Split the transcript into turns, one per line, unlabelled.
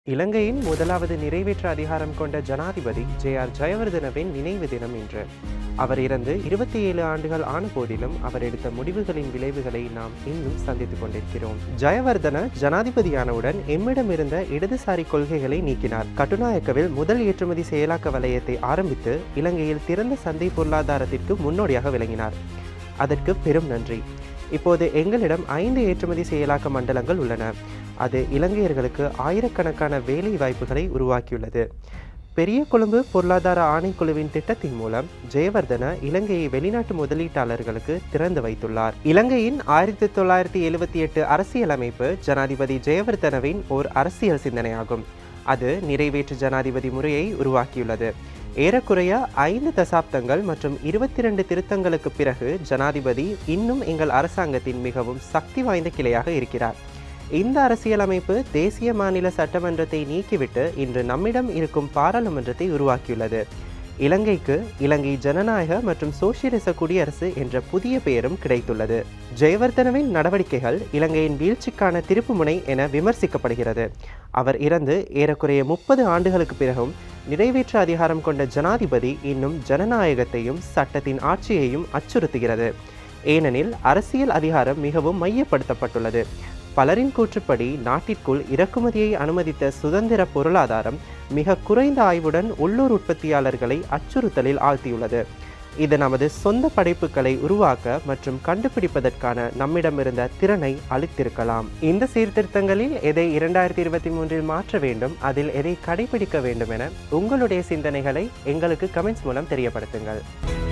இலங்கையின் முதலாவது நிறைவேற்று அதிகாரம் கொண்ட ஜனாதிபதி ஜே ஆர் ஜெயவர்தனவின் நினைவு தினம் இன்று அவர் இறந்து இருபத்தி ஏழு ஆண்டுகள் ஆன போதிலும் அவர் எடுத்த முடிவுகளின் விளைவுகளை நாம் இன்னும் சந்தித்துக் கொண்டிருக்கிறோம் ஜெயவர்தன ஜனாதிபதியானவுடன் எம்மிடமிருந்த இடதுசாரி கொள்கைகளை நீக்கினார் கட்டுநாயக்கவில் முதல் ஏற்றுமதி செயலாக்க வலயத்தை ஆரம்பித்து இலங்கையில் திறந்த சந்தை பொருளாதாரத்திற்கு முன்னோடியாக விளங்கினார் அதற்கு பெரும் நன்றி இப்போது எங்களிடம் ஐந்து ஏற்றுமதி செயலாக்க மண்டலங்கள் உள்ளன அது இலங்கையர்களுக்கு ஆயிரக்கணக்கான வேலை வாய்ப்புகளை உருவாக்கியுள்ளது பெரிய கொழும்பு பொருளாதார ஆணைக்குழுவின் திட்டத்தின் மூலம் ஜெயவர்தன இலங்கையை வெளிநாட்டு முதலீட்டாளர்களுக்கு திறந்து வைத்துள்ளார் இலங்கையின் ஆயிரத்தி தொள்ளாயிரத்தி எழுபத்தி எட்டு அரசியலமைப்பு ஜனாதிபதி ஜெயவர்தனவின் ஓர் அரசியல் சிந்தனையாகும் அது நிறைவேற்று ஜனாதிபதி முறையை உருவாக்கியுள்ளது ஏறக்குறைய ஐந்து தசாப்தங்கள் மற்றும் இருபத்தி ரெண்டு திருத்தங்களுக்கு பிறகு ஜனாதிபதி இன்னும் எங்கள் அரசாங்கத்தின் மிகவும் சக்தி வாய்ந்த கிளையாக இருக்கிறார் இந்த அரசியலமைப்பு தேசிய மாநில சட்டமன்றத்தை நீக்கிவிட்டு இன்று நம்மிடம் இருக்கும் பாராளுமன்றத்தை உருவாக்கியுள்ளது இலங்கைக்கு இலங்கை ஜனநாயக மற்றும் சோசியலிச குடியரசு என்ற புதிய பெயரும் கிடைத்துள்ளது ஜெயவர்தனவின் நடவடிக்கைகள் இலங்கையின் வீழ்ச்சிக்கான திருப்புமுனை என விமர்சிக்கப்படுகிறது அவர் இறந்து ஏறக்குறைய முப்பது ஆண்டுகளுக்கு பிறகும் நிறைவேற்று அதிகாரம் கொண்ட ஜனாதிபதி இன்னும் ஜனநாயகத்தையும் சட்டத்தின் ஆட்சியையும் அச்சுறுத்துகிறது ஏனெனில் அரசியல் அதிகாரம் மிகவும் மையப்படுத்தப்பட்டுள்ளது பலரின் கூற்றுப்படி நாட்டிற்குள் இறக்குமதியை அனுமதித்த சுதந்திர பொருளாதாரம் மிக குறைந்த ஆய்வுடன் உள்ளூர் உற்பத்தியாளர்களை அச்சுறுத்தலில் ஆழ்த்தியுள்ளது இது நமது சொந்த படைப்புகளை உருவாக்க மற்றும் கண்டுபிடிப்பதற்கான நம்மிடமிருந்த திறனை அளித்திருக்கலாம் இந்த சீர்திருத்தங்களில் எதை இரண்டாயிரத்தி இருபத்தி மூன்றில் மாற்ற வேண்டும் அதில் எதை கடைபிடிக்க வேண்டும் என உங்களுடைய சிந்தனைகளை எங்களுக்கு கமெண்ட்ஸ் மூலம் தெரியப்படுத்துங்கள்